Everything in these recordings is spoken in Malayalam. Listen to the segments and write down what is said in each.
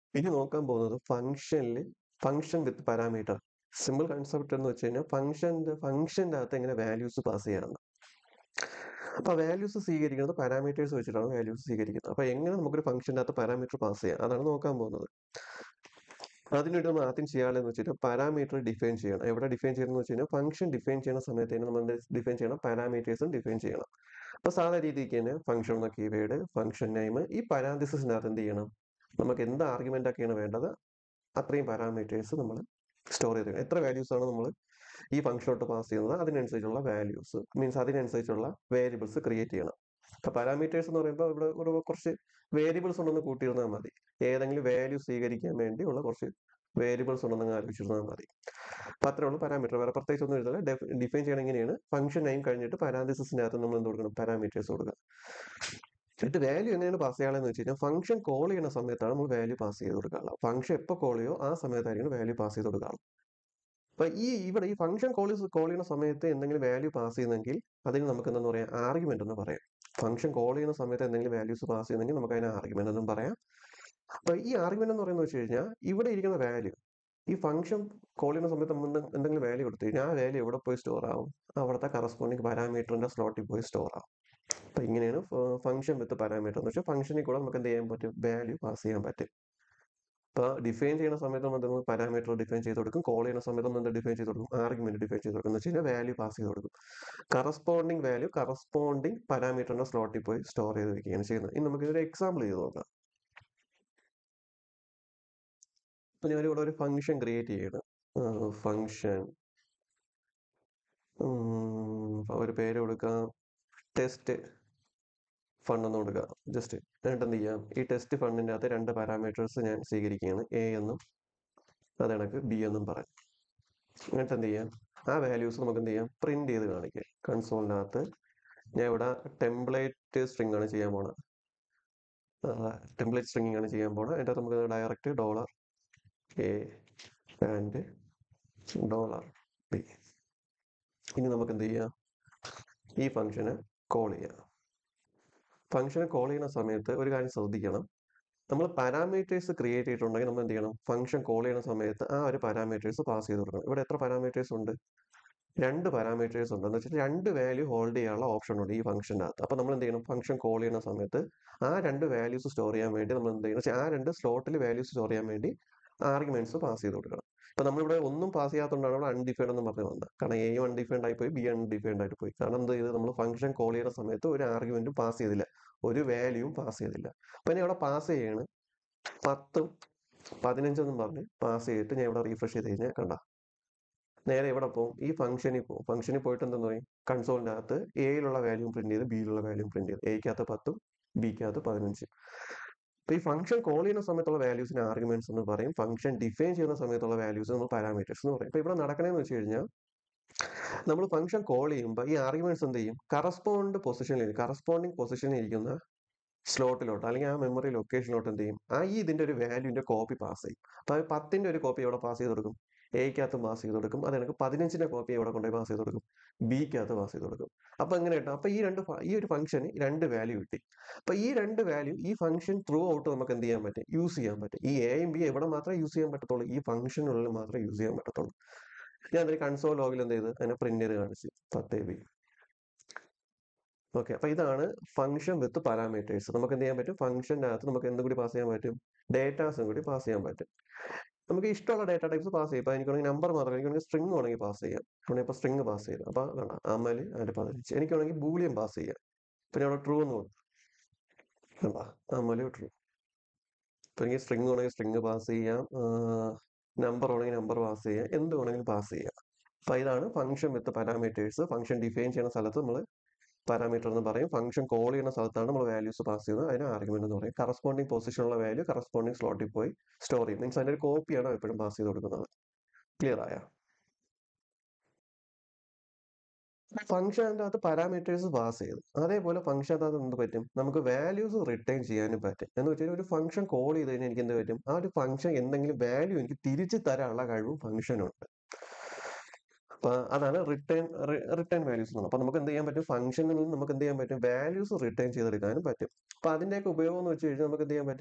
ഇനി നോക്കാൻ പോകുന്നത് ഫംഗ്ഷനിൽ function with parameter simple concept എന്ന് വെച്ച് കഴിഞ്ഞാൽ ഫംഗ്ഷൻ്റെ ഫംഗ്ഷൻ്റെ അകത്ത് എങ്ങനെ വാല്യൂസ് പാസ് ചെയ്യാമെന്ന് അപ്പോൾ വാല്യൂസ് സ്വീകരിക്കുന്നത് പാരാമീറ്റേഴ്സ് വെച്ചിട്ടാണ് വാല്യൂസ് സ്വീകരിക്കുന്നത് അപ്പോൾ എങ്ങനെ നമുക്കൊരു ഫംഗ്ഷൻ്റെ അകത്ത് പാരാമീറ്റർ പാസ് ചെയ്യാം അതാണ് നോക്കാൻ പോകുന്നത് അതിനുവേണ്ടി നമ്മൾ ആദ്യം ചെയ്യാമെന്ന് വെച്ചിട്ട് പാരാമീറ്റർ ഡിഫൈൻ ചെയ്യണം എവിടെ ഡിഫൈൻ ചെയ്യണം എന്ന് വെച്ച് കഴിഞ്ഞാൽ ഫംഗ്ഷൻ ഡിഫൈൻ ചെയ്യുന്ന സമയത്ത് തന്നെ നമ്മൾ ഡിഫൈൻ ചെയ്യണം പാരാമീറ്റേഴ്സും ഡിഫൈൻ ചെയ്യണം അപ്പോൾ സാധാരണ രീതിക്ക് തന്നെ ഫംഗ്ഷൻ എന്ന കീവേഡ് ഫംഗ്ഷൻ നെയിം ഈ പാരാന്തിസിനകത്ത് എന്ത് ചെയ്യണം നമുക്ക് എന്ത് ആർഗ്യുമെൻ്റ് ഒക്കെയാണ് വേണ്ടത് അത്രയും പാരാമീറ്റേഴ്സ് നമ്മൾ സ്റ്റോർ ചെയ്ത് വെക്കണം. എത്ര വാല്യൂസ് ആണ് നമ്മൾ ഈ ഫംഗ്ഷനോട്ട് പാസ് ചെയ്യുന്നത് അതിനനുസരിച്ചുള്ള വാല്യൂസ് മീൻസ് അതിനനുസരിച്ചുള്ള വേരിയബിൾസ് ക്രിയേറ്റ് ചെയ്യണം അപ്പോൾ പാരാമീറ്റേഴ്സ് എന്ന് പറയുമ്പോൾ ഇവിടെ ഒരു കുറച്ച് വേരിയബിൾസ് ഉണ്ടെന്ന് കൂട്ടിയിരുന്നാൽ മതി ഏതെങ്കിലും വാല്യൂ സ്വീകരിക്കാൻ വേണ്ടിയുള്ള കുറച്ച് വേരിയബിൾസ് ഉണ്ടെന്ന് ആലോചിച്ചിരുന്നാൽ മതി അപ്പോൾ അത്രേ ഉള്ളൂ പാരാമീറ്റർ വേറെ പ്രത്യേകിച്ച് ഒന്നും എഴുതില്ല ഡിഫൈൻ ചെയ്യണം ഇങ്ങനെയാണ് ഫംഗ്ഷൻ നെയിം കഴിഞ്ഞിട്ട് പാരാന്തിസിനകത്ത് നമ്മൾ എന്ത് കൊടുക്കണം പാരാമീറ്റേഴ്സ് കൊടുക്കുക എന്നിട്ട് വാല്യൂ എങ്ങനെയാണ് പാസ് ചെയ്യാമെന്ന് വെച്ച് കഴിഞ്ഞാൽ ഫംഗ്ഷൻ കോൾ ചെയ്യുന്ന സമയത്താണ് നമ്മൾ വാല്യൂ പാസ് ചെയ്ത് കൊടുക്കുക ഫംഗ്ഷൻ എപ്പോൾ കോൾ ചെയ്യോ ആ സമയത്തായിരിക്കും വാല്യൂ പാസ് ചെയ്ത് കൊടുക്കുക അപ്പൊ ഈ ഇവിടെ ഈ ഫംഗ്ഷൻ കോൾ കോൾ ചെയ്യുന്ന സമയത്ത് എന്തെങ്കിലും വാല്യൂ പാസ് ചെയ്യുന്നെങ്കിൽ അതിന് നമുക്ക് എന്താന്ന് പറയാം ആർഗ്യുമെന്റ് എന്ന് പറയാം ഫംഗ്ഷൻ കോൾ ചെയ്യുന്ന സമയത്ത് എന്തെങ്കിലും വാല്യൂസ് പാസ് ചെയ്യുന്നെങ്കിൽ നമുക്ക് അതിനെ ആർഗ്യുമെന്റ് എന്നും പറയാം അപ്പൊ ഈ ആർഗ്യുമെന്റ് എന്ന് പറയുന്നത് വെച്ച് കഴിഞ്ഞാൽ ഇവിടെ ഇരിക്കുന്ന വാല്യൂ ഈ ഫംഗ്ഷൻ കോൾ ചെയ്യുന്ന സമയത്ത് നമ്മൾ എന്തെ- എന്തെങ്കിലും വാല്യൂ കൊടുത്തു കഴിഞ്ഞാൽ ആ വാല്യൂ എവിടെ പോയി സ്റ്റോർ ആവും അവിടുത്തെ കറസ്പോണ്ടിങ് പാരാമീറ്ററിന്റെ സ്ലോട്ടിൽ പോയി സ്റ്റോർ ആവും അപ്പൊ ഇങ്ങനെയാണ് ഫംഗ്ഷൻ വിത്ത് പാരാമീറ്റർ എന്ന് വെച്ചാൽ ഫംഗ്ഷനിൽ കൂടെ നമുക്ക് എന്ത് ചെയ്യാൻ പറ്റും വാല്യൂ പാസ് ചെയ്യാൻ പറ്റും ഇപ്പോൾ ഡിഫൈൻ ചെയ്യുന്ന സമയത്ത് നമ്മൾ എന്തെങ്കിലും പാരാമീറ്റർ ഡിഫൈൻ ചെയ്ത് കൊടുക്കും കോൾ ചെയ്യുന്ന സമയത്ത് നമ്മൾ എന്ത് ഡിഫൈൻ ചെയ്ത് കൊടുക്കും ആർഗ്യുമെന്റ് ഡിഫൈൻ ചെയ്ത് കൊടുക്കും എന്ന് വെച്ച് കഴിഞ്ഞാൽ വാല്യൂ പാസ് ചെയ്ത് കൊടുക്കും കറസ്പോണ്ടിങ് വാല്യൂ കറസ്പോണ്ടിങ് പാരാമീറ്ററിന്റെ സ്ലോട്ടിൽ പോയി സ്റ്റോർ ചെയ്ത് വെക്കുകയാണ് ചെയ്യുന്നത് ഇനി നമുക്ക് ഇതൊരു എക്സാമ്പിൾ ചെയ്ത് നോക്കാം ഇപ്പൊ ഞാൻ ഇവിടെ ഒരു ഫംഗ്ഷൻ ക്രിയേറ്റ് ചെയ്യണം ഫംഗ്ഷൻ ഒരു പേര് കൊടുക്കാം ടെസ്റ്റ് ഫണ്ട് എന്ന് കൊടുക്കുക ജസ്റ്റ് എന്നിട്ട് എന്ത് ചെയ്യാം ഈ ടെസ്റ്റ് ഫണ്ടിൻ്റെ അകത്ത് രണ്ട് പാരാമീറ്റേഴ്സ് ഞാൻ സ്വീകരിക്കുകയാണ് എ എന്നും അത് കണക്ക് ബി എന്നും പറയാം എന്നിട്ട് എന്ത് ചെയ്യാം ആ വാല്യൂസ് നമുക്ക് എന്ത് ചെയ്യാം പ്രിന്റ് ചെയ്ത് കാണിക്കാം കൺസോളിനകത്ത് ഞാൻ ഇവിടെ ടെംപ്ലേറ്റ് സ്ട്രിങ് ആണ് ചെയ്യാൻ പോണത് ടെംപ്ലേറ്റ് സ്ട്രിങ് ആണ് ചെയ്യാൻ പോണത് അതിൻ്റെ അകത്ത് നമുക്ക് direct dollar A and dollar B ഇനി നമുക്ക് എന്ത് ചെയ്യാം ഈ ഫംഗ്ഷനെ കോൾ ചെയ്യാം ഫംഗ്ഷനെ കോൾ ചെയ്യുന്ന സമയത്ത് ഒരു കാര്യം ശ്രദ്ധിക്കണം നമ്മൾ പാരാമീറ്റേഴ്സ് ക്രിയേറ്റ് ചെയ്തിട്ടുണ്ടെങ്കിൽ നമ്മൾ എന്ത് ചെയ്യണം ഫംഗ്ഷൻ കോൾ ചെയ്യുന്ന സമയത്ത് ആ ഒരു പാരാമീറ്റേഴ്സ് പാസ് ചെയ്ത് കൊടുക്കണം ഇവിടെ എത്ര പാരാമീറ്റേഴ്സ് ഉണ്ട് രണ്ട് പാരാമീറ്റേഴ്സ് ഉണ്ട് എന്ന് വെച്ചാൽ രണ്ട് വാല്യൂ ഹോൾഡ് ചെയ്യാനുള്ള ഓപ്ഷൻ ഉണ്ട് ഈ ഫംഗ്ഷൻ്റെ അകത്ത് അപ്പോൾ നമ്മൾ എന്ത് ചെയ്യണം ഫംഗ്ഷൻ കോൾ ചെയ്യുന്ന സമയത്ത് ആ രണ്ട് വാല്യൂസ് സ്റ്റോർ ചെയ്യാൻ വേണ്ടി നമ്മൾ എന്ത് ചെയ്യണം വെച്ചാൽ ആ രണ്ട് സ്ലോട്ടിൽ വാല്യൂസ് സ്റ്റോർ ചെയ്യാൻ വേണ്ടി ആർഗ്യുമെന്റ്സ് പാസ് ചെയ്ത് കൊടുക്കണം ഇപ്പൊ നമ്മളിവിടെ ഒന്നും പാസ് ചെയ്യാത്തതുകൊണ്ടാണ് ഇവിടെ അൺഡിഫൈൻഡ് എന്ന് പറഞ്ഞു വന്നത് കാരണം എയും അൺഡിഫൈൻഡ് ആയി പോയി ബി അൺഡിഫൈൻഡ് ആയിട്ട് പോയി കാരണം എന്ത് ചെയ്ത് നമ്മൾ ഫംഗ്ഷൻ കോൾ ചെയ്യുന്ന സമയത്ത് ഒരു ആർഗ്യുമെന്റും പാസ് ചെയ്തില്ല ഒരു വാല്യൂവും പാസ് ചെയ്തില്ല അപ്പൊ ഞാൻ ഇവിടെ പാസ് ചെയ്യാണ് പത്തും പതിനഞ്ചെന്നും പറഞ്ഞ് പാസ് ചെയ്തിട്ട് ഞാൻ ഇവിടെ റീഫ്രഷ് ചെയ്ത് കഴിഞ്ഞാൽ കണ്ട നേരെ എവിടെ പോകും ഈ ഫംഗ്ഷനിൽ പോകും ഫംഗ്ഷനിൽ പോയിട്ട് എന്തെന്ന് പറയും കൺസോളിൻ്റെ അകത്ത് എയിലുള്ള വാല്യൂ പ്രിന്റ് ചെയ്ത് ബിയിലുള്ള വാല്യൂ പ്രിന്റ് ചെയ്ത് എയ്ക്കകത്ത് പത്തും ബിക്കകത്ത് പതിനഞ്ച് അപ്പൊ ഈ ഫംഗ്ഷൻ കോൾ ചെയ്യുന്ന സമയത്തുള്ള വാല്യൂസിന് ആർഗ്യുമെന്റ്സ് എന്ന് പറയും ഫംഗ്ഷൻ ഡിഫൈൻ ചെയ്യുന്ന സമയത്തുള്ള വാല്യൂസ് നമ്മൾ പാരാമീറ്റേഴ്സ് എന്ന് പറയും ഇപ്പൊ ഇവിടെ നടക്കണേന്ന് വെച്ച് കഴിഞ്ഞാൽ നമ്മൾ ഫംഗ്ഷൻ കോൾ ചെയ്യുമ്പോൾ ഈ ആർഗ്യുമെന്റ്സ് എന്ത് ചെയ്യും കറസ്പോണ്ട് പൊസിഷനിൽ കറസ്പോണ്ടിങ് പൊസിഷനിൽ ഇരിക്കുന്ന സ്ലോട്ടിലോട്ട് അല്ലെങ്കിൽ ആ മെമ്മറി ലൊക്കേഷനിലോട്ട് എന്ത് ചെയ്യും ആ ഈ ഇതിന്റെ ഒരു വാല്യൂന്റെ കോപ്പി പാസ് ചെയ്യും അപ്പൊ ആ പത്തിന്റെ ഒരു കോപ്പി എവിടെ പാസ് ചെയ്ത് കൊടുക്കും എയ്ക്കകത്ത് പാസ് ചെയ്ത് കൊടുക്കും അത് എനിക്ക് പതിനഞ്ചിന്റെ കോപ്പി എവിടെ കൊണ്ടുപോയി പാസ് ചെയ്ത് കൊടുക്കും ബിക്കകത്ത് പാസ് ചെയ്ത് കൊടുക്കും അപ്പൊ എങ്ങനെ കിട്ടും അപ്പൊ ഈ രണ്ട് ഫ- ഈ ഒരു ഫംഗ്ഷന് രണ്ട് വാല്യൂ കിട്ടി അപ്പൊ ഈ രണ്ട് വാല്യൂ ഈ ഫംഗ്ഷൻ ത്രൂ ഔട്ട് നമുക്ക് എന്ത് ചെയ്യാൻ പറ്റും യൂസ് ചെയ്യാൻ പറ്റും ഈ എയും ബി എവിടെ മാത്രമേ യൂസ് ചെയ്യാൻ പറ്റത്തുള്ളൂ ഈ ഫംഗ്ഷനുള്ളിൽ മാത്രമേ യൂസ് ചെയ്യാൻ പറ്റത്തുള്ളൂ ഞാൻ അതിൽ കൺസോൾ ലോഗിൽ എന്ത് ചെയ്ത് അതിനെ പ്രിന്റ് ചെയ്ത് കാണിച്ച് പത്തേ ബി ഓക്കെ അപ്പൊ ഇതാണ് ഫംഗ്ഷൻ വിത്ത് പാരാമീറ്റേഴ്സ് നമുക്ക് എന്ത് ചെയ്യാൻ പറ്റും ഫംഗ്ഷൻ്റെ അകത്ത് നമുക്ക് എന്തും കൂടി പാസ് ചെയ്യാൻ പറ്റും ഡേറ്റാസും കൂടി പാസ് ചെയ്യാൻ പറ്റും നമുക്ക് ഇഷ്ടമുള്ള ഡേറ്റ ടൈപ്സ് പാസ് ചെയ്യും ഇപ്പൊ എനിക്കാണെങ്കിൽ നമ്പർ മാത്രം എനിക്കാണെങ്കിൽ സ്ട്രിങ് വേണമെങ്കിൽ പാസ് ചെയ്യാം ഇവിടെ ഇപ്പൊ സ്ട്രിങ് പാസ് ചെയ്തു അപ്പൊ വേണ്ട അമല് അതിന്റെ പതിനഞ്ച് എനിക്കാണെങ്കിൽ ബൂളിയം പാസ് ചെയ്യാം പിന്നെ അവിടെ ട്രൂ എന്ന് കൊടുത്തു വേണ്ട അമല് ട്രൂ ഇപ്പൊ എനിക്ക് സ്ട്രിങ് വേണമെങ്കിൽ സ്ട്രിങ് പാസ് ചെയ്യാം നമ്പർ വേണമെങ്കിൽ നമ്പർ പാസ് ചെയ്യാം എന്ത് വേണമെങ്കിലും പാസ് ചെയ്യാം അപ്പൊ ഇതാണ് function with parameters function define ചെയ്യുന്ന സ്ഥലത്ത് നമ്മൾ പാരാമീറ്റർ എന്ന് പറയും ഫംഗ്ഷൻ കോൾ ചെയ്യുന്ന സ്ഥലത്താണ് നമ്മൾ വാല്യൂസ് പാസ് ചെയ്യുന്നത് അതിന് ആർഗ്യുമെന്റ് എന്ന് പറയും കറസ്പോണ്ടിങ് പൊസിഷനുള്ള വാല്യൂ കറസ്പോണ്ടിങ് സ്ലോട്ടിൽ പോയി സ്റ്റോർ ചെയ്യും മീൻസ് അതിന്റെ ഒരു കോപ്പിയാണ് എപ്പോഴും പാസ് ചെയ്ത് കൊടുക്കുന്നത് ക്ലിയർ ആയ ഫംഗ്ഷൻ്റെ അകത്ത് പാരാമീറ്റേഴ്സ് പാസ് ചെയ്തു അതേപോലെ ഫംഗ്ഷൻ്റെ അകത്ത് എന്ത് പറ്റും നമുക്ക് വാല്യൂസ് റിട്ടേൺ ചെയ്യാനും പറ്റും എന്ന് വെച്ചാൽ ഒരു ഫംഗ്ഷൻ കോൾ ചെയ്ത് കഴിഞ്ഞാൽ എനിക്ക് എന്ത് പറ്റും ആ ഒരു ഫംഗ്ഷൻ എന്തെങ്കിലും വാല്യൂ എനിക്ക് തിരിച്ചു തരാനുള്ള കഴിവും ഫംഗ്ഷനുണ്ട് അപ്പൊ അതാണ് റിട്ടേൺ റിട്ടേൺ വാല്യൂസ് എന്ന് അപ്പൊ നമുക്ക് എന്ത് ചെയ്യാൻ പറ്റും ഫംഗ്ഷനിൽ നിന്ന് നമുക്ക് എന്ത് ചെയ്യാൻ പറ്റും വാല്യൂസ് റിട്ടേൺ ചെയ്തെടുക്കാനും പറ്റും അപ്പൊ അതിന്റെയൊക്കെ ഉപയോഗം എന്ന് വെച്ച് കഴിഞ്ഞാൽ നമുക്ക് എന്ത് ചെയ്യാൻ പറ്റും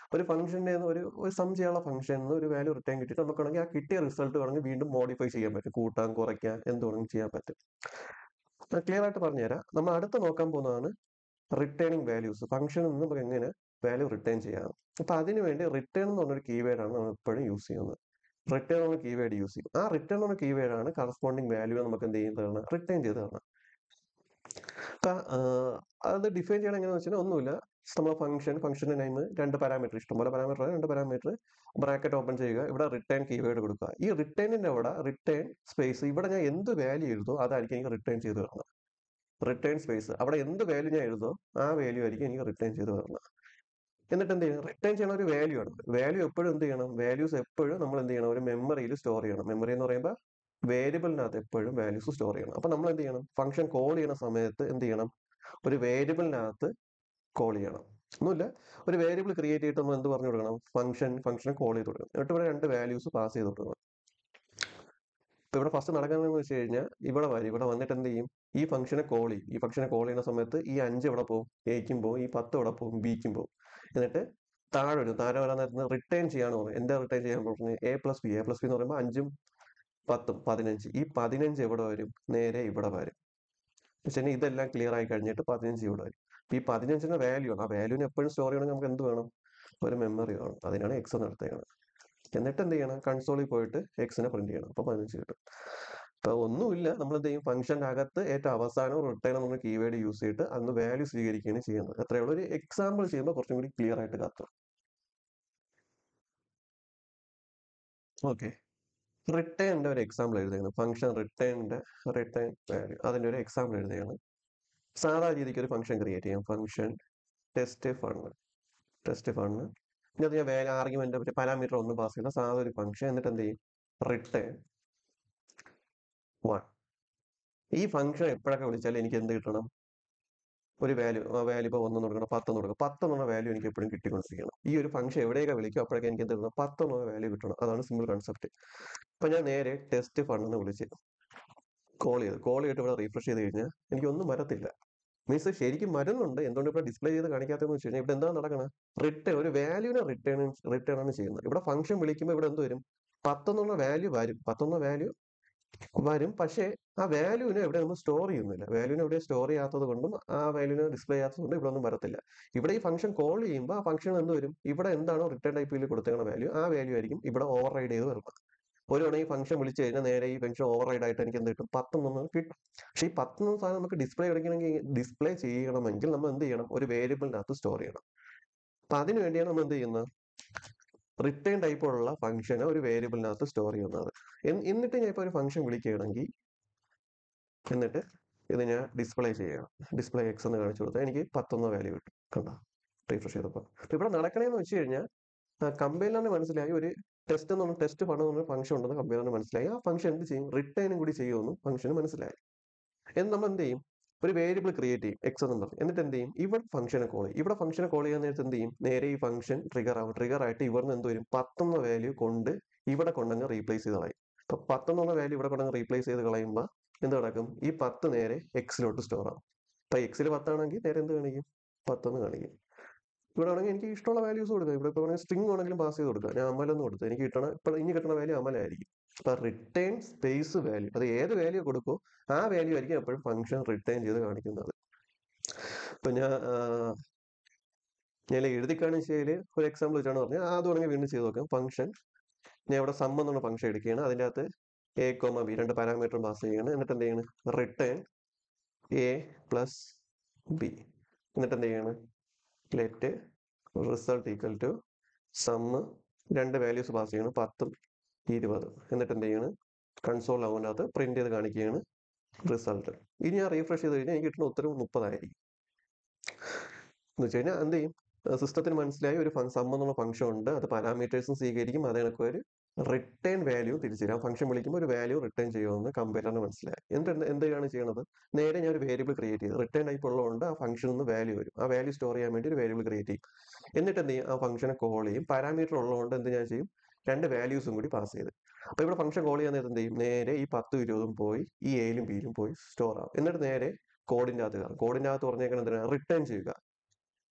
ഒരു ഫംഗ്ഷൻ്റെ ഒരു ഒരു സം ചെയ്യാനുള്ള ഫംഗ്ഷൻ ഒരു വാല്യൂ റിട്ടേൺ കിട്ടിയിട്ട് നമുക്ക് വേണമെങ്കിൽ ആ കിട്ടിയ റിസൾട്ട് വേണമെങ്കിൽ വീണ്ടും മോഡിഫൈ ചെയ്യാൻ പറ്റും കൂട്ടാൻ കുറയ്ക്കാൻ എന്ത് വേണമെങ്കിലും ചെയ്യാൻ പറ്റും ക്ലിയർ ആയിട്ട് പറഞ്ഞുതരാം നമ്മൾ അടുത്ത് നോക്കാൻ പോകുന്നതാണ് റിട്ടേണിംഗ് വാല്യൂസ് ഫംഗ്ഷനിൽ നിന്ന് നമുക്ക് എങ്ങനെ വാല്യൂ റിട്ടേൺ ചെയ്യാം അപ്പൊ അതിന് വേണ്ടി റിട്ടേൺ എന്ന് പറഞ്ഞൊരു കീവേഡ് ആണ് നമ്മൾ എപ്പോഴും യൂസ് ചെയ്യുന്നത് റിട്ടേൺ എന്ന കീവേഡ് യൂസ് ചെയ്യും ആ റിട്ടേൺ എന്ന കീവേഡ് ആണ് കറസ്പോണ്ടിങ് വാല്യൂ നമുക്ക് എന്ത് ചെയ്യുന്നതാണ് റിട്ടേൺ ചെയ്ത് തരണം അപ്പൊ അത് ഡിഫൈൻ ചെയ്യണം എങ്ങനെയാണെന്ന് വെച്ചാൽ ഒന്നുമില്ല നമ്മളെ ഫംഗ്ഷൻ ഫംഗ്ഷന്റെ നെയിം രണ്ട് പാരാമീറ്റർ ഇഷ്ടംപോലെ പാരാമീറ്റർ രണ്ട് പാരാമീറ്റർ ബ്രാക്കറ്റ് ഓപ്പൺ ചെയ്യുക ഇവിടെ റിട്ടേൺ കീവേഡ് കൊടുക്കുക ഈ റിട്ടേണിന്റെ അവിടെ റിട്ടേൺ സ്പേസ് ഇവിടെ ഞാൻ എന്ത് വാല്യൂ എഴുതോ അതായിരിക്കും എനിക്ക് റിട്ടേൺ ചെയ്ത് തരണം റിട്ടേൺ സ്പേസ് അവിടെ എന്ത് വാല്യൂ ഞാൻ എഴുതോ ആ വാല്യൂ ആയിരിക്കും എനിക്ക് റിട്ടേൺ ചെയ്ത് തരണം എന്നിട്ട് എന്ത് ചെയ്യണം റിട്ടേൺ ചെയ്യണ ഒരു വാല്യൂ ആണ് വാല്യൂ എപ്പോഴും എന്ത് ചെയ്യണം വാല്യൂസ് എപ്പോഴും നമ്മൾ എന്ത് ചെയ്യണം ഒരു മെമ്മറിയിൽ സ്റ്റോർ ചെയ്യണം മെമ്മറി എന്ന് പറയുമ്പോൾ വേരിയബിളിനകത്ത് എപ്പോഴും വാല്യൂസ് സ്റ്റോർ ചെയ്യണം അപ്പൊ നമ്മൾ എന്ത് ചെയ്യണം ഫംഗ്ഷൻ കോൾ ചെയ്യണ സമയത്ത് എന്ത് ചെയ്യണം ഒരു വേരിയബിളിനകത്ത് കോൾ ചെയ്യണം ഒന്നുമില്ല ഒരു വേരിയബിൾ ക്രിയേറ്റ് ചെയ്തിട്ട് നമ്മൾ എന്ത് പറഞ്ഞു കൊടുക്കണം ഫംഗ്ഷൻ ഫംഗ്ഷനെ കോൾ ചെയ്ത് കൊടുക്കണം എന്നിട്ട് ഇവിടെ രണ്ട് വാല്യൂസ് പാസ് ചെയ്ത് കൊടുക്കണം ഇപ്പൊ ഇവിടെ ഫസ്റ്റ് നടക്കുന്നതെന്ന് വെച്ച് കഴിഞ്ഞാൽ ഇവിടെ വരും ഇവിടെ വന്നിട്ട് എന്ത് ചെയ്യും ഈ ഫംഗ്ഷനെ കോൾ ചെയ്യും ഈ ഫംഗ്ഷനെ കോൾ ചെയ്യുന്ന സമയത്ത് ഈ അഞ്ച് ഇവിടെ പോകും എയ്ക്കും പോകും ഈ പത്ത് ഇവിടെ പോകും ബിക്കും പോകും എന്നിട്ട് താഴെ വരും താഴെ വരാൻ നേരത്ത് റിട്ടേൺ ചെയ്യാന്ന് പറയും എന്താ റിട്ടേൺ ചെയ്യാൻ പറഞ്ഞത് A plus B A plus B എന്ന് പറയുമ്പോൾ അഞ്ചും പത്തും പതിനഞ്ച് ഈ പതിനഞ്ച് എവിടെ വരും നേരെ ഇവിടെ വരും പക്ഷേ ഇതെല്ലാം ക്ലിയർ ആയി കഴിഞ്ഞിട്ട് പതിനഞ്ച് ഇവിടെ വരും അപ്പൊ ഈ പതിനഞ്ചിന്റെ വാല്യൂ ആണ് ആ വാല്യൂവിന് എപ്പോഴും സ്റ്റോർ ചെയ്യണമെങ്കിൽ നമുക്ക് എന്ത് വേണം ഒരു മെമ്മറി വേണം അതിനാണ് എക്സ് എന്ന് എടുത്തേക്കണം എന്നിട്ട് എന്ത് ചെയ്യണം കൺസോളിൽ പോയിട്ട് എക്സിനെ പ്രിന്റ് ചെയ്യണം അപ്പൊ പതിനഞ്ച് കിട്ടും അപ്പൊ ഒന്നുമില്ല നമ്മൾ എന്ത് ചെയ്യും ഫംഗ്ഷന്റെ അകത്ത് ഏറ്റവും അവസാനം റിട്ടേൺ എന്ന കീവേഡ് യൂസ് ചെയ്തിട്ട് അന്ന് വാല്യൂ സ്വീകരിക്കുകയാണ് ചെയ്യുന്നത് അത്രയുള്ള ഒരു എക്സാമ്പിൾ ചെയ്യുമ്പോൾ കുറച്ചും കൂടി ക്ലിയർ ആയിട്ട് കത്തും ഓക്കെ റിട്ടേണിന്റെ ഒരു എക്സാമ്പിൾ എഴുതുകയാണ് ഫംഗ്ഷൻ റിട്ടേണിന്റെ റിട്ടേൺ വാല്യൂ അതിന്റെ ഒരു എക്സാമ്പിൾ എഴുതുകയാണ് സാധാ രീതിക്ക് ഒരു ഫംഗ്ഷൻ ക്രിയേറ്റ് ചെയ്യാം function test fund test fund ഇതിനകത്ത് ഞാൻ വേറെ ആർഗ്യുമെന്റ് പറ്റി പാരാമീറ്റർ ഒന്നും പാസ് ചെയ്യില്ല സാധാ ഒരു ഫംഗ്ഷൻ എന്നിട്ട് എന്ത് ചെയ്യും റിട്ടേൺ വൺ ഈ ഫംഗ്ഷൻ എപ്പോഴൊക്കെ വിളിച്ചാലും എനിക്ക് എന്ത് കിട്ടണം ഒരു വാല്യൂ ആ വാല്യൂ ഇപ്പോൾ ഒന്നെന്ന് കൊടുക്കണം പത്തെന്ന് കൊടുക്കണം പത്തെന്നുള്ള വാല്യൂ എനിക്ക് എപ്പോഴും കിട്ടിക്കൊണ്ടിരിക്കണം ഈ ഒരു ഫംഗ്ഷൻ എവിടെയൊക്കെ വിളിക്കും അപ്പോഴൊക്കെ എനിക്ക് എന്ത് കിട്ടണം പത്തെന്നുള്ള വാല്യൂ കിട്ടണം അതാണ് സിമ്പിൾ കൺസെപ്റ്റ് അപ്പൊ ഞാൻ നേരെ ടെസ്റ്റ് ഫണ്ട് എന്ന് വിളിച്ച് കോൾ ചെയ്ത് കോൾ ചെയ്തിട്ട് ഇവിടെ റീഫ്രഷ് ചെയ്ത് കഴിഞ്ഞാൽ എനിക്കൊന്നും വരത്തില്ല മീൻസ് ശരിക്കും വരുന്നുണ്ട് എന്തുകൊണ്ട് ഇവിടെ ഡിസ്പ്ലേ ചെയ്ത് കാണിക്കാത്തതെന്ന് വെച്ച് കഴിഞ്ഞാൽ ഇവിടെ എന്താ നടക്കണം റിട്ടേൺ ഒരു വാല്യൂനെ റിട്ടേൺ റിട്ടേൺ ആണ് ചെയ്യുന്നത് ഇവിടെ ഫംഗ്ഷൻ വിളിക്കുമ്പോൾ ഇവിടെ എന്ത് വരും പത്തെന്നുള്ള വാല്യൂ വരും പത്തെന്ന വാല്യൂ വരും പക്ഷേ ആ വാല്യൂവിനെ എവിടെ ഒന്നും സ്റ്റോർ ചെയ്യുന്നില്ല വാല്യൂവിനെ എവിടെ സ്റ്റോർ ചെയ്യാത്തത് കൊണ്ടും ആ വാല്യൂവിനെ ഡിസ്പ്ലേ ചെയ്യാത്തത് കൊണ്ടും ഇവിടെ ഒന്നും വരത്തില്ല ഇവിടെ ഈ ഫംഗ്ഷൻ കോൾ ചെയ്യുമ്പോൾ ആ ഫംഗ്ഷൻ എന്ത് വരും ഇവിടെ എന്താണോ റിട്ടേൺ ടൈപ്പിൽ കൊടുത്തേക്കുന്ന വാല്യൂ ആ വാല്യൂ ആയിരിക്കും ഇവിടെ ഓവർ റൈഡ് ചെയ്ത് വരുന്നത് ഒരു തവണ ഈ ഫംഗ്ഷൻ വിളിച്ചു കഴിഞ്ഞാൽ നേരെ ഈ ഫംഗ്ഷൻ ഓവർ റൈഡ് ആയിട്ട് എനിക്ക് എന്ത് കിട്ടും പത്തൊന്നും കിട്ടും പക്ഷേ ഈ പത്തൊന്നും സാധനം നമുക്ക് ഡിസ്പ്ലേ എടുക്കണമെങ്കിൽ ഡിസ്പ്ലേ ചെയ്യണമെങ്കിൽ നമ്മൾ എന്ത് ചെയ്യണം ഒരു വേരിയബിളിനകത്ത് സ്റ്റോർ ചെയ്യണം അപ്പൊ അതിനു വേണ്ടിയാണ് നമ്മൾ എന്ത് ചെയ്യുന്നത് റിട്ടേൺ ടൈപ്പുള്ള ഫംഗ്ഷനെ ഒരു വേരിയബിളിനകത്ത് സ്റ്റോർ ചെയ്യുന്നത് എന്നിട്ട് ഞാൻ ഇപ്പോൾ ഒരു ഫംഗ്ഷൻ വിളിക്കുകയാണെങ്കിൽ എന്നിട്ട് ഇത് ഞാൻ ഡിസ്പ്ലേ ചെയ്യണം ഡിസ്പ്ലേ എക്സ് എന്ന് കാണിച്ചു കൊടുത്താൽ എനിക്ക് പത്തൊന്ന് വാല്യൂ കിട്ടും കണ്ടോ റീഫ്രഷ് ചെയ്തപ്പോൾ അപ്പോൾ ഇവിടെ നടക്കണേന്ന് വെച്ച് കഴിഞ്ഞാൽ കമ്പൈലറിന് മനസ്സിലായി ഒരു ടെസ്റ്റ് എന്ന് പറഞ്ഞ ടെസ്റ്റ് ഫണ്ട് എന്ന് പറഞ്ഞ ഫംഗ്ഷൻ ഉണ്ടെന്ന് കമ്പൈലറിന് മനസ്സിലായി ആ ഫംഗ്ഷൻ എന്ത് ചെയ്യും റിട്ടേണും കൂടി ചെയ്യുമെന്നും ഫംഗ്ഷന് മനസ്സിലായി എന്ന് നമ്മൾ എന്ത് ചെയ്യും ഒരു വേരിയബിൾ ക്രിയേറ്റ് ചെയ്യും എക്സ് എന്ന് പറഞ്ഞു എന്നിട്ട് എന്ത് ചെയ്യും ഇവിടെ ഫംഗ്ഷനെ കോൾ ചെയ്യും ഇവിടെ ഫംഗ്ഷനെ കോൾ ചെയ്യാൻ നേരത്ത് എന്ത് ചെയ്യും നേരെ ഈ ഫംഗ്ഷൻ ട്രിഗർ ആവും ട്രിഗർ ആയിട്ട് ഇവിടുന്ന് എന്ത് വരും പത്തെന്ന വാല്യൂ കൊണ്ട് ഇവിടെ കൊണ്ടങ്ങ് റീപ്ലേസ് ചെയ്ത് കളയും അപ്പൊ പത്തെന്നുള്ള വാല്യൂ ഇവിടെ കൊണ്ടങ്ങ് റീപ്ലേസ് ചെയ്ത് കളയുമ്പോൾ എന്ത് നടക്കും ഈ പത്ത് നേരെ എക്സിലോട്ട് സ്റ്റോർ ആവും അപ്പൊ എക്സിൽ പത്താണെങ്കിൽ നേരെ എന്ത് കാണിക്കും പത്തെന്ന് കാണിക്കും ഇവിടെ ആണെങ്കിൽ എനിക്ക് ഇഷ്ടമുള്ള വാല്യൂസ് കൊടുക്കാം ഇവിടെ ഇപ്പോൾ വേണമെങ്കിൽ സ്ട്രിങ് വേണമെങ്കിലും പാസ് ചെയ്ത് കൊടുക്കാം ഞാൻ അമലെന്ന് കൊടുത്തു എനിക്ക് കിട്ടണ ഇപ്പോൾ ഇനി കിട്ടുന്ന വാല്യൂ അമലായിരിക്കും അപ്പൊ റിട്ടേൺ സ്പേസ് വാല്യൂ അത് ഏത് വാല്യൂ കൊടുക്കോ ആ വാല്യൂ ആയിരിക്കും എപ്പോഴും ഫംഗ്ഷൻ റിട്ടേൺ ചെയ്ത് കാണിക്കുന്നത് ഇപ്പൊ ഞാൻ ഞാൻ എഴുതി കാണിച്ചതിൽ ഒരു എക്സാമ്പിൾ വെച്ചാണ് പറഞ്ഞത് അത് വേണമെങ്കിൽ വീണ്ടും ചെയ്ത് നോക്കാം ഫംഗ്ഷൻ ഞാൻ ഇവിടെ സം എന്നുള്ള ഫംഗ്ഷൻ എടുക്കുകയാണ് അതിൻ്റെ അകത്ത് എ കോമ ബി രണ്ട് പാരാമീറ്റർ പാസ് ചെയ്യണം എന്നിട്ട് എന്ത് ചെയ്യണം റിട്ടേൺ എ പ്ലസ് ബി എന്നിട്ട് എന്ത് ചെയ്യണം let result equal to sum രണ്ട് വാല്യൂസ് പാസ് ചെയ്യണം പത്തും ഇരുപതും എന്നിട്ട് എന്ത് ചെയ്യണം കൺസോൾ ആവുന്നതിനകത്ത് പ്രിന്റ് ചെയ്ത് കാണിക്കുകയാണ് റിസൾട്ട് ഇനി ഞാൻ റീഫ്രഷ് ചെയ്ത് കഴിഞ്ഞാൽ എനിക്ക് കിട്ടുന്ന ഉത്തരം മുപ്പതായിരിക്കും എന്ന് വെച്ച് കഴിഞ്ഞാൽ എന്ത് ചെയ്യും സിസ്റ്റത്തിന് മനസ്സിലായി ഒരു സം എന്നുള്ള ഫംഗ്ഷൻ ഉണ്ട് അത് പാരാമീറ്റേഴ്സും സ്വീകരിക്കും അത് കണക്ക് ഒരു റിട്ടേൺ വാല്യൂ തിരിച്ചു തരും ആ ഫംഗ്ഷൻ വിളിക്കുമ്പോൾ ഒരു വാല്യൂ റിട്ടേൺ ചെയ്യുമെന്ന് കമ്പൈലറിന് മനസ്സിലായി എന്നിട്ട് എന്താണ് ചെയ്യണത് നേരെ ഞാൻ ഒരു വേരിയബിൾ ക്രിയേറ്റ് ചെയ്തു റിട്ടേൺ ടൈപ്പ് ഉള്ളതുകൊണ്ട് ആ ഫംഗ്ഷനിൽ നിന്ന് വാല്യൂ വരും ആ വാല്യൂ സ്റ്റോർ ചെയ്യാൻ വേണ്ടി ഒരു വേരിയബിൾ ക്രിയേറ്റ് ചെയ്യും എന്നിട്ട് എന്ത് ചെയ്യും ആ ഫംഗ്ഷനെ കോൾ ചെയ്യും പാരാമീറ്റർ ഉള്ളതുകൊണ്ട് എന്ത് ഞാൻ ചെയ്യും രണ്ട് വാല്യൂസും കൂടി പാസ് ചെയ്ത് അപ്പൊ ഇവിടെ ഫംഗ്ഷൻ കോൾ ചെയ്യാൻ നേരത്തെ എന്ത് ചെയ്യും നേരെ ഈ പത്തും ഇരുപതും പോയി ഈ എയിലും ബിയിലും പോയി സ്റ്റോർ ആവും എന്നിട്ട് നേരെ കോഡിന്റെ അകത്ത് കയറും കോഡിന്റെ അകത്ത് പറഞ്ഞേക്കണം എന്തിനാണ് റിട്ടേൺ ചെയ്യുക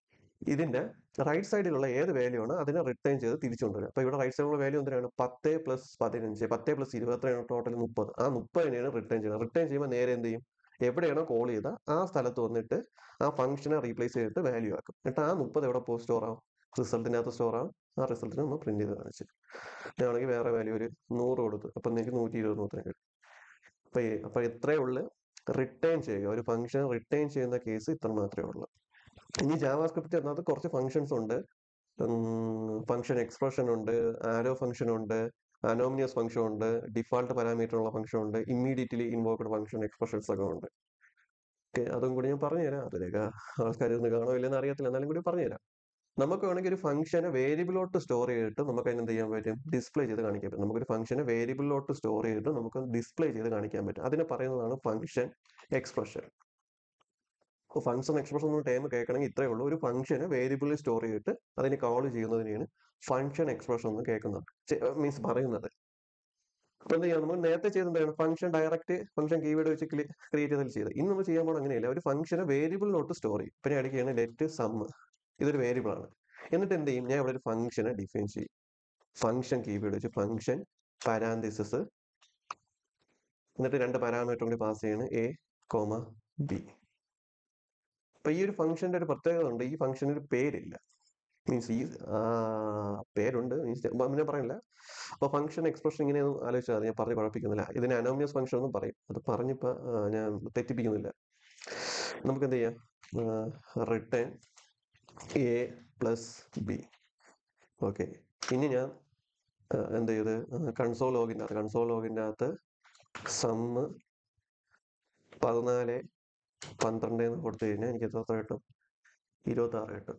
ഇതിന്റെ റൈറ്റ് സൈഡിലുള്ള ഏത് വാല്യൂ ആണ് അതിനെ റിട്ടേൺ ചെയ്ത് തിരിച്ചു കൊണ്ടുവരിക അപ്പൊ ഇവിടെ റൈറ്റ് സൈഡിലുള്ള വാല്യൂ എന്തിനാണ് പത്ത് പ്ലസ് പതിനഞ്ച് പത്ത് പ്ലസ് ഇരുപത്തിരണ്ട് ടോട്ടൽ മുപ്പത് ആ മുപ്പതിനെയാണ് റിട്ടേൺ ചെയ്യുന്നത് റിട്ടേൺ ചെയ്യുമ്പോൾ നേരെ എന്ത് ചെയ്യും എവിടെയാണോ കോൾ ചെയ്ത ആ സ്ഥലത്ത് വന്നിട്ട് ആ ഫംഗ്ഷനെ റീപ്ലേസ് ചെയ്തിട്ട് വാല്യൂ ആക്കും എന്നിട്ട് ആ മുപ്പത് എവിടെ പോയി സ്റ്റോർ ആവും റിസൾട്ടിനകത്ത് സ്റ്റോർ ആവും ആ റിസൾട്ടിനെ നമ്മൾ പ്രിന്റ് ചെയ്ത് കാണിച്ചു ഞാണെങ്കിൽ വേറെ വാല്യൂ ഒരു നൂറ് കൊടുത്തു അപ്പം നിങ്ങൾക്ക് നൂറ്റി ഇരുപത് നൂറ്റി കിട്ടും അപ്പൊ ഈ- അപ്പൊ ഇത്രയേ ഉള്ളൂ റിട്ടേൺ ചെയ്യുക ഒരു ഫംഗ്ഷൻ റിട്ടേൺ ചെയ്യുന്ന കേസ് ഇത്ര മാത്രമേ ഉള്ളൂ ഇനി ജാവാസ്ക്രിപ്റ്റ് അതിനകത്ത് കുറച്ച് ഫങ്ഷൻസ് ഉണ്ട് ഫംഗ്ഷൻ എക്സ്പ്രഷൻ ഉണ്ട് ആരോ ഫംഗ്ഷൻ ഉണ്ട് അനോമിനിയസ് ഫംഗ്ഷൻ ഉണ്ട് ഡിഫാൾട്ട് പാരാമീറ്റർ ഉള്ള ഫംഗ്ഷൻ ഉണ്ട് ഇമ്മീഡിയറ്റ്ലി ഇൻവോക്ഡ് ഫംഗ്ഷൻ എക്സ്പ്രഷൻസ് ഒക്കെ ഉണ്ട് ഓക്കെ അതും കൂടി ഞാൻ പറഞ്ഞുതരാം അതിലേക്ക് ആൾക്കാർ ഇന്ന് കാണോ ഇല്ലെന്ന് അറിയത്തില്ല എന്നാലും കൂടി പറഞ്ഞുതരാം നമുക്ക് വേണമെങ്കിൽ ഒരു ഫംഗ്ഷനെ വേരിയബിളോട്ട് സ്റ്റോർ ചെയ്തിട്ട് നമുക്ക് അതിന് എന്ത് ചെയ്യാൻ പറ്റും ഡിസ്പ്ലേ ചെയ്ത് കാണിക്കാൻ പറ്റും നമുക്കൊരു ഫംഗ്ഷനെ വേരിയബിളിലോട്ട് സ്റ്റോർ ചെയ്തിട്ട് നമുക്ക് ഡിസ്പ്ലേ ചെയ്ത് കാണിക്കാൻ പറ്റും അതിനെ പറയുന്നതാണ് ഫംഗ്ഷൻ എക്സ്പ്രഷൻ അപ്പോൾ ഫംഗ്ഷൻ എക്സ്പ്രഷൻ എന്ന ടൈം കേൾക്കണമെങ്കിൽ ഇത്രയേ ഉള്ളൂ ഒരു ഫംഗ്ഷനെ വേരിയബിളിൽ സ്റ്റോർ ചെയ്തിട്ട് അതിനെ കോൾ ചെയ്യുന്നതിനെയാണ് ഫംഗ്ഷൻ എക്സ്പ്രഷൻ എന്ന് കേൾക്കുന്നത് മീൻസ് പറയുന്നത് അപ്പൊ എന്ത് ചെയ്യാം നമ്മൾ നേരത്തെ ചെയ്തെന്താണ് ഫംഗ്ഷൻ ഡയറക്റ്റ് ഫംഗ്ഷൻ കീവേഡ് വെച്ച് ക്രിയേറ്റ് ചെയ്താൽ ചെയ്ത് ഇന്ന് നമ്മൾ ചെയ്യാൻ പോകണം അങ്ങനെയല്ല ഒരു ഫംഗ്ഷനെ വേരിയബിളിലോട്ട് സ്റ്റോർ ചെയ്യും പിന്നെ അടിക്കുകയാണ് ലെറ്റ് സം ഇതൊരു വേരിയബിൾ ആണ് എന്നിട്ട് എന്ത് ചെയ്യും ഞാൻ ഇവിടെ ഒരു ഫംഗ്ഷനെ ഡിഫൈൻ ചെയ്യും ഫംഗ്ഷൻ കീവേഡ് വെച്ച് ഫംഗ്ഷൻ പാരാന്തിസിസ് എന്നിട്ട് രണ്ട് പാരാമീറ്റർ കൂടി പാസ് ചെയ്യാണ് എ കോമ ബി അപ്പൊ ഈ ഒരു ഫംഗ്ഷന്റെ ഒരു പ്രത്യേകത ഉണ്ട് ഈ ഫംഗ്ഷന് ഒരു പേരില്ല മീൻസ് ഈ ആ, പേരുണ്ട് മീൻസ് ഞാൻ പറയില്ല അപ്പൊ ഫംഗ്ഷൻ എക്സ്പ്രഷൻ ഇങ്ങനെ ആലോചിച്ചാൽ മതി ഞാൻ പറഞ്ഞ് കുഴപ്പിക്കുന്നില്ല ഇതിന് അനോമിയസ് ഫംഗ്ഷൻ എന്നും പറയും അത് പറഞ്ഞിപ്പോ ആ, ഞാൻ തെറ്റിപ്പിക്കുന്നില്ല നമുക്ക് എന്ത് ചെയ്യാം return A plus B okay ഇനി ഞാൻ ആ, എന്ത് ചെയ്ത് കൺസോൾ ലോഗിൻ്റെ അകത്ത് കൺസോൾ ലോഗിൻ്റെ അകത്ത് സമ്മ് പതിനാല് പന്ത്രണ്ട് എന്ന് കൊടുത്തു കഴിഞ്ഞാൽ എനിക്ക് എത്ര കിട്ടും ഇരുപത്തി ആറ് കിട്ടും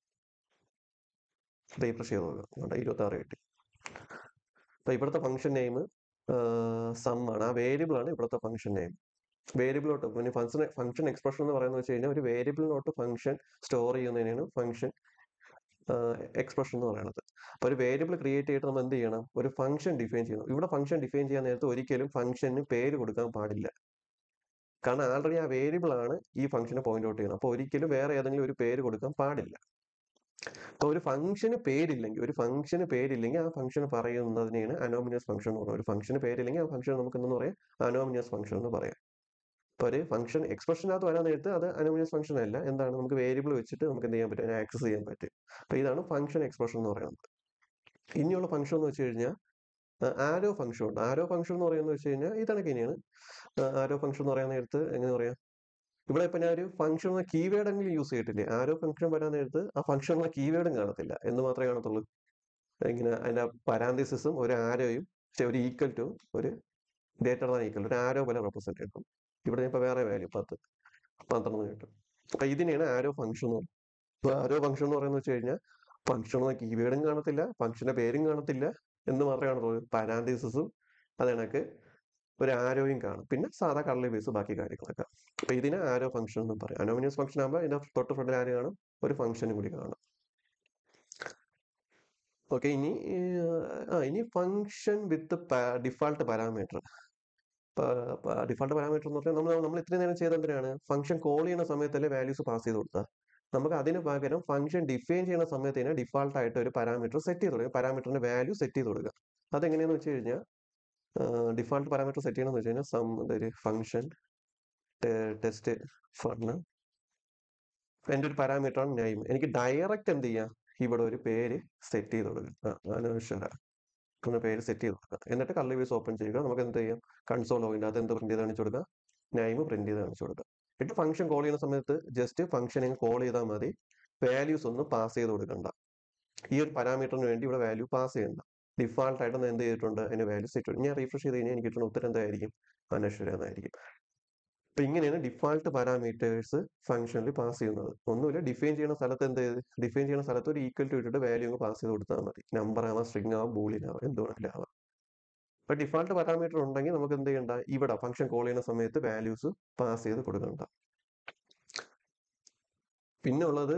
റീഫ്രഷ് ചെയ്ത് നോക്കാം അവിടെ ഇരുപത്തി ആറ് കിട്ടി അപ്പൊ ഇവിടുത്തെ ഫംഗ്ഷൻ നെയിം സം ആണ് ആ വേരിയബിൾ ആണ് ഇവിടുത്തെ ഫംഗ്ഷൻ നെയിം വേരിയബിളോട്ട് പിന്നെ ഫംഗ്ഷൻ ഫംഗ്ഷൻ എക്സ്പ്രഷൻ എന്ന് പറയുന്നത് വെച്ച് കഴിഞ്ഞാൽ ഒരു വേരിയബിളിനോട്ട് ഫംഗ്ഷൻ സ്റ്റോർ ചെയ്യുന്നതിനാണ് ഫംഗ്ഷൻ എക്സ്പ്രഷൻ എന്ന് പറയുന്നത് അപ്പൊ ഒരു വേരിയബിൾ ക്രിയേറ്റ് ചെയ്തിട്ട് നമ്മൾ എന്ത് ചെയ്യണം ഒരു ഫംഗ്ഷൻ ഡിഫൈൻ ചെയ്യണം ഇവിടെ ഫംഗ്ഷൻ ഡിഫൈൻ ചെയ്യാൻ നേരത്ത് ഒരിക്കലും ഫംഗ്ഷന് പേര് കൊടുക്കാൻ പാടില്ല കാരണം ആൾറെഡി ആ വേരിയബിൾ ആണ് ഈ ഫംഗ്ഷനെ പോയിന്റ് ഔട്ട് ചെയ്യുന്നത് അപ്പോൾ ഒരിക്കലും വേറെ ഏതെങ്കിലും ഒരു പേര് കൊടുക്കാൻ പാടില്ല അപ്പൊ ഒരു ഫംഗ്ഷന് പേരില്ലെങ്കിൽ ഒരു ഫംഗ്ഷന് പേരില്ലെങ്കിൽ ആ ഫംഗ്ഷൻ പറയുന്നതിനെയാണ് അനോമിനിയസ് ഫംഗ്ഷൻ എന്ന് പറയുന്നത് ഒരു ഫംഗ്ഷന് പേരില്ലെങ്കിൽ ആ ഫംഗ്ഷൻ നമുക്ക് എന്തെന്ന് പറയാം അനോമിനിയസ് ഫംഗ്ഷൻ എന്ന് പറയാം അപ്പൊ ഒരു ഫംഗ്ഷൻ എക്സ്പ്രഷനകത്ത് വരാൻ നേരത്ത് അത് അനോമിനിയസ് ഫംഗ്ഷൻ അല്ല എന്താണ് നമുക്ക് വേരിയബിൾ വെച്ചിട്ട് നമുക്ക് എന്ത് ചെയ്യാൻ പറ്റും അതിനെ ആക്സസ് ചെയ്യാൻ പറ്റും അപ്പൊ ഇതാണ് ഫംഗ്ഷൻ എക്സ്പ്രഷൻ എന്ന് പറയുന്നത് ഇനിയുള്ള ഫംഗ്ഷൻ എന്ന് വെച്ച് കഴിഞ്ഞാൽ ആരോ ഫംഗ്ഷൻ ഉണ്ട് ആരോ ഫംഗ്ഷൻ എന്ന് പറയുന്നത് വെച്ച് കഴിഞ്ഞാൽ ഇതാണ് ഇനിയാണ് ആരോ ഫംഗ്ഷൻ എന്ന് പറയാൻ നേരത്ത് എങ്ങനെ പറയാം ഇവിടെ ഇപ്പൊ ഞാൻ ഒരു ഫംഗ്ഷൻ എന്ന കീവേഡ് എങ്കിലും യൂസ് ചെയ്തിട്ടില്ലേ ആരോ ഫംഗ്ഷൻ വരാൻ നേരത്ത് ആ ഫംഗ്ഷൻ എന്ന കീവേഡും കാണത്തില്ല എന്ന് മാത്രമേ കാണത്തുള്ളൂ ഇങ്ങനെ അതിന്റെ പരാന്തിസിസും ഒരു ആരോയും പക്ഷെ ഒരു ഈക്വൽ ടു ഒരു ഡേറ്റർ താൻ ഈക്വൽ ഒരു ആരോ പോലെ റെപ്രസെന്റ് ചെയ്യും ഇവിടെ ഇപ്പൊ വേറെ വാല്യൂ പത്ത് പന്ത്രണ്ട് കിട്ടും അപ്പൊ ഇതിനെയാണ് ആരോ ഫംഗ്ഷൻ എന്ന് പറയുന്നത് ഇപ്പൊ ആരോ ഫംഗ്ഷൻ എന്ന് പറയുന്നത് വെച്ച് കഴിഞ്ഞാൽ ഫംഗ്ഷൻ എന്ന കീവേഡും കാണത്തില്ല ഫംഗ്ഷന്റെ പേരും കാണത്തില്ല എന്ന് മാത്രമേ കാണത്തുള്ളൂ പരാന്തിസിസും അത് കണക്ക് ഒരു ആരോയും കാണും പിന്നെ സാധാ കള്ളി ബേസ് ബാക്കി കാര്യങ്ങളൊക്കെ അപ്പൊ ഇതിനെ ആരോ ഫംഗ്ഷൻ എന്നും പറയും അനോമിനിയസ് ഫംഗ്ഷൻ ആകുമ്പോൾ ഇതിന്റെ തൊട്ട് ഫ്രണ്ടിൽ ആര് കാണും ഒരു ഫംഗ്ഷനും കൂടി കാണും ഓക്കെ ഇനി ആ ഇനി function with default parameter default parameter എന്ന് പറഞ്ഞാൽ നമ്മൾ നമ്മൾ ഇത്രയും നേരം ചെയ്ത എന്തിനാണ് ഫംഗ്ഷൻ കോൾ ചെയ്യുന്ന സമയത്തല്ലേ വാല്യൂസ് പാസ് ചെയ്ത് കൊടുത്താൽ നമുക്ക് അതിന് പകരം ഫംഗ്ഷൻ ഡിഫൈൻ ചെയ്യുന്ന സമയത്ത് ഡിഫാൾട്ട് ആയിട്ട് ഒരു പാരാമീറ്റർ സെറ്റ് ചെയ്ത് കൊടുക്കുക പാരാമീറ്ററിന്റെ വാല്യൂ സെറ്റ് ചെയ്ത് കൊടുക്കുക അതെങ്ങനെയാന്ന് വെച്ച് കഴിഞ്ഞാൽ ഡിഫാൾട്ട് പാരാമീറ്റർ സെറ്റ് ചെയ്യണമെന്ന് വെച്ച് കഴിഞ്ഞാൽ സം ഒരു ഫംഗ്ഷൻ ടെസ്റ്റ് ഫണ് എൻ്റെ ഒരു പാരാമീറ്റർ ആണ് നെയിം എനിക്ക് ഡയറക്റ്റ് എന്ത് ചെയ്യാം ഇവിടെ ഒരു പേര് സെറ്റ് ചെയ്ത് കൊടുക്കുക അനശ്വര എന്ന പേര് സെറ്റ് ചെയ്ത് കൊടുക്കുക എന്നിട്ട് കള്ളി ബേസ് ഓപ്പൺ ചെയ്യുക നമുക്ക് എന്ത് ചെയ്യാം കൺസോൾ ലോഗിൻ്റെ അത് എന്ത് പ്രിന്റ് ചെയ്ത് കാണിച്ചു കൊടുക്കുക നെയിം പ്രിന്റ് ചെയ്ത് കാണിച്ചു കൊടുക്കുക എന്നിട്ട് ഫംഗ്ഷൻ കോൾ ചെയ്യുന്ന സമയത്ത് ജസ്റ്റ് ഫംഗ്ഷൻ കോൾ ചെയ്താൽ മതി വാല്യൂസ് ഒന്നും പാസ് ചെയ്ത് കൊടുക്കണ്ട ഈ ഒരു പാരാമീറ്ററിന് വേണ്ടി ഇവിടെ വാല്യൂ പാസ് ചെയ്യണ്ട ഡിഫാൾട്ട് ആയിട്ട് എന്ത് ചെയ്തിട്ടുണ്ട് അതിന് വാല്യൂ സെറ്റ് ഞാൻ റീഫ്രഷ് ചെയ്ത് കഴിഞ്ഞാൽ എനിക്ക് കിട്ടുന്ന ഉത്തരം എന്തായിരിക്കും അനശ്വര എന്നായിരിക്കും അപ്പൊ ഇങ്ങനെയാണ് ഡിഫാൾട്ട് പാരാമീറ്റേഴ്സ് ഫംഗ്ഷനിൽ പാസ് ചെയ്യുന്നത് ഒന്നുമില്ല ഡിഫൈൻ ചെയ്യുന്ന സ്ഥലത്ത് എന്ത് ഡിഫൈൻ ചെയ്യുന്ന സ്ഥലത്ത് ഒരു ഈക്വൽ ടു ഇട്ടിട്ട് വാല്യൂ അങ്ങ് പാസ് ചെയ്ത് കൊടുത്താൽ മതി നമ്പർ ആവാം സ്ട്രിങ് ആവാം ബൂളിൻ ആവാം എന്ത് വേണമെങ്കിലും ആവാം അപ്പൊ ഡിഫാൾട്ട് പാരാമീറ്റർ ഉണ്ടെങ്കിൽ നമുക്ക് എന്ത് ചെയ്യണ്ട ഇവിടെ ഫംഗ്ഷൻ കോൾ ചെയ്യുന്ന സമയത്ത് വാല്യൂസ് പാസ് ചെയ്ത് കൊടുക്കണ്ട പിന്നെ ഉള്ളത്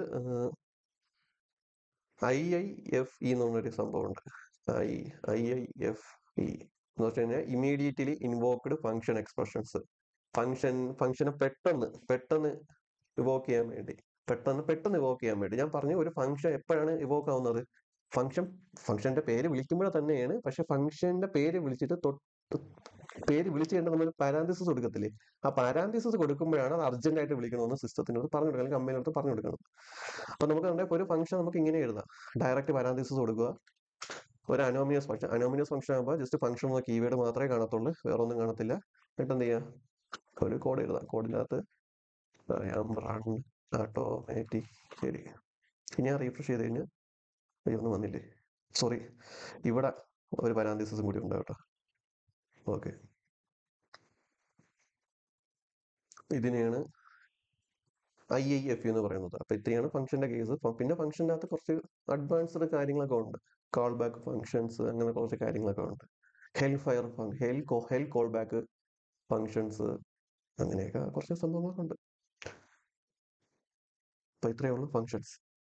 ഐ ഐ എഫ് ഇ എന്ന് പറഞ്ഞൊരു സംഭവമുണ്ട് I I I F E എന്ന് വെച്ച് കഴിഞ്ഞാൽ immediately invoked function expressions function ഫംഗ്ഷനെ പെട്ടെന്ന് പെട്ടെന്ന് ഇവോക്ക് ചെയ്യാൻ വേണ്ടി പെട്ടെന്ന് പെട്ടെന്ന് ഇവോക്ക് ചെയ്യാൻ വേണ്ടി ഞാൻ പറഞ്ഞു ഒരു ഫംഗ്ഷൻ എപ്പോഴാണ് ഇവോക്ക് ആവുന്നത് ഫംഗ്ഷൻ ഫംഗ്ഷന്റെ പേര് വിളിക്കുമ്പോൾ തന്നെയാണ് പക്ഷെ ഫംഗ്ഷന്റെ പേര് വിളിച്ചിട്ട് തൊട്ട് പേര് വിളിച്ചു കഴിഞ്ഞാൽ നമ്മൾ പാരാന്തിസിസ് കൊടുക്കത്തില്ലേ ആ പാരാന്തിസിസ് കൊടുക്കുമ്പോഴാണ് അത് അർജന്റ് ആയിട്ട് വിളിക്കണമെന്ന് സിസ്റ്റത്തിനോട് പറഞ്ഞു കൊടുക്കണം അല്ലെങ്കിൽ കമ്പനിയോട് പറഞ്ഞു കൊടുക്കണം അപ്പൊ നമുക്ക് നമ്മുടെ ഒരു ഫംഗ്ഷൻ നമുക്ക് ഇങ്ങനെ എഴുതാം ഡയറക്റ്റ് പാരാന്തിസിസ് കൊടുക്കുക ഒരു അനോമിയസ് ഫംഗ്ഷൻ അനോമിയസ് ഫംഗ്ഷൻ ആകുമ്പോൾ ജസ്റ്റ് ഫംഗ്ഷൻ എന്ന കീവേഡ് മാത്രമേ കാണത്തുള്ളൂ വേറെ ഒന്നും കാണത്തില്ല എന്നിട്ട് എന്ത് ചെയ്യാം ഒരു കോഡ് എഴുതാം കോഡിനകത്ത് പറയാം റൺ ഓട്ടോമാറ്റിക് ശരി ഇനി ഞാൻ റീഫ്രഷ് ചെയ്ത് കഴിഞ്ഞാൽ അയ്യോ ഒന്നും വന്നില്ലേ സോറി ഇവിടെ ഒരു പരാന്തീസിസും കൂടി ഉണ്ട് കേട്ടോ ഓക്കെ ഇതിനെയാണ് ഐ ഐ എഫ് എന്ന് പറയുന്നത് അപ്പൊ ഇത്രയാണ് ഫംഗ്ഷന്റെ കേസ് പിന്നെ ഫംഗ്ഷൻ്റെ അകത്ത് കുറച്ച് അഡ്വാൻസ്ഡ് കാര്യങ്ങളൊക്കെ ഉണ്ട് കോൾ ബാക്ക് ഫങ്ഷൻസ് അങ്ങനെ കുറച്ച് കാര്യങ്ങളൊക്കെ ഉണ്ട് hell fire hell hell callback functions അങ്ങനെയൊക്കെ കുറച്ച് സംഭവങ്ങളൊക്കെ ഉണ്ട് അപ്പൊ ഇത്രയേ ഉള്ളൂ ഫങ്ഷൻസ്